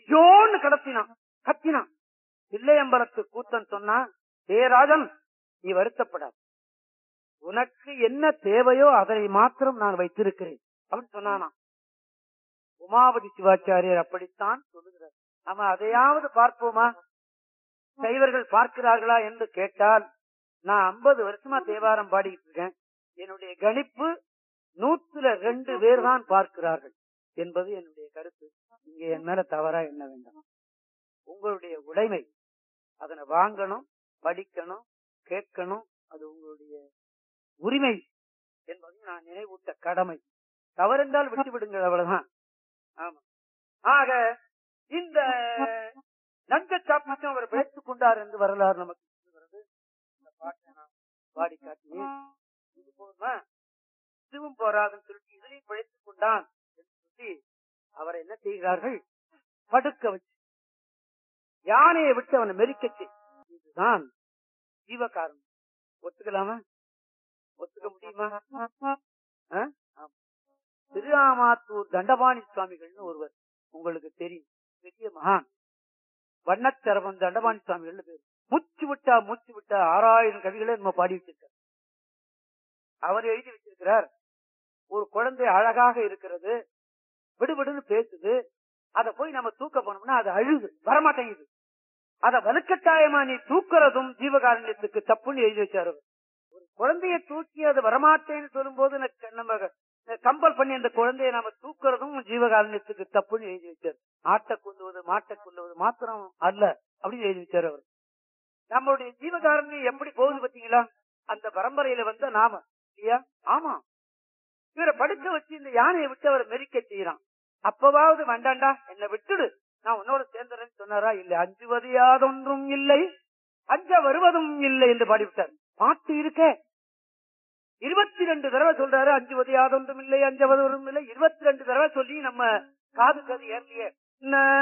ஐயோன்னு கடத்தினான் கத்தினான் தில்லையம்பலத்து கூத்தன் சொன்னா ஏ ராஜன் நீ வருத்தப்படாத உனக்கு என்ன தேவையோ அதை மாத்திரம் நான் வைத்திருக்கிறேன் அப்படின்னு சொன்னானா உமாபதி சிவாச்சாரியர் அப்படித்தான் சொல்லுகிறார் நாம அதையாவது பார்ப்போமா சைவர்கள் பார்க்கிறார்களா என்று கேட்டால் நான் ஐம்பது வருஷமா தேவாரம் பாடிட்டு இருக்கேன் என்னுடைய கணிப்பு நூத்துல ரெண்டு பேர் தான் பார்க்கிறார்கள் என்பது என்னுடைய கருத்து இங்க என் மேல தவறா என்ன வேண்டாம் உங்களுடைய உடைமை அதனை வாங்கணும் படிக்கணும் கேட்கணும் அது உங்களுடைய உரிமை என்பதையும் நான் நினைவூட்ட கடமை தவறென்றால் விட்டு விடுங்கள் அவ்வளவுதான் ஆமா ஆக இந்த நஞ்ச சாப்பிட்டும் அவர் பிழைத்துக் கொண்டார் என்று வரலாறு நமக்கு சொல்லுகிறது இந்த பாட்டை நான் பாடி காட்டினேன் இது போதுமா இதுவும் போராதுன்னு சொல்லிட்டு இதுலயும் பிழைத்துக் கொண்டான் என்று சொல்லி அவரை என்ன செய்கிறார்கள் படுக்க வச்சு யானையை விட்டு அவனை மெரிக்கச்சு இதுதான் ஜீவகாரணம் ஒத்துக்கலாமா ஒத்துக்க முடியுமா ஆ? ஆமா. திருஆமாத்தூர் தண்டபாணி சுவாமிகள்னு ஒருவர் உங்களுக்கு தெரியும் பெரிய மகான் வண்ணச்சரவன் தண்டபாணி சுவாமிகள் பேர் மூச்சு விட்டா மூச்சு விட்டா ஆறாயிரம் கவிகளை நம்ம பாடி வச்சிருக்கார் அவர் எழுதி வச்சிருக்கிறார் ஒரு குழந்தை அழகாக இருக்கிறது விடுவிடுன்னு பேசுது அதை போய் நம்ம தூக்க போனோம்னா அது அழுது வரமாட்டேங்குது அத வலுக்கட்டாயமா நீ தூக்குறதும் ஜீவகாரண்யத்துக்கு தப்புன்னு எழுதி வச்சாரு அவர். ஒரு குழந்தைய தூக்கி அது வரமாட்டேன்னு சொல்லும்போது ந- நம்ம கம்பல் பண்ணி அந்த குழந்தைய நம்ம தூக்குறதும் ஜீவகாரண்யத்துக்கு தப்புன்னு எழுதி வச்சார் ஆட்டை கொல்லுவது மாட்டை கொல்லுவது மாத்திரம் அல்ல அப்படின்னு எழுதி வச்சார் அவர் நம்மளுடைய ஜீவகாரண்யம் எப்படி போகுது பாத்தீங்களா அந்த பரம்பரையில வந்த நாம இல்லையா ஆமா இவரை படுக்க வச்சு இந்த யானையை விட்டு அவரை மெரிக்க செய்யறான் அப்பவாவது வேண்டாண்டா என்னை விட்டுடு நான் உன்னோட சேர்ந்துறேன்னு சொன்னாரா இல்ல அஞ்சுவது யாதொன்றும் இல்லை அஞ்ச வருவதும் இல்லை என்று பாடிவிட்டார் பாட்டு இருக்க இருபத்தி ரெண்டு தடவை சொல்றாரு அஞ்சுவது யாதொன்றும் இல்லை அஞ்ச வருவதும் இல்லை இருபத்தி ரெண்டு தடவை சொல்லி நம்ம காது கது ஏறலையே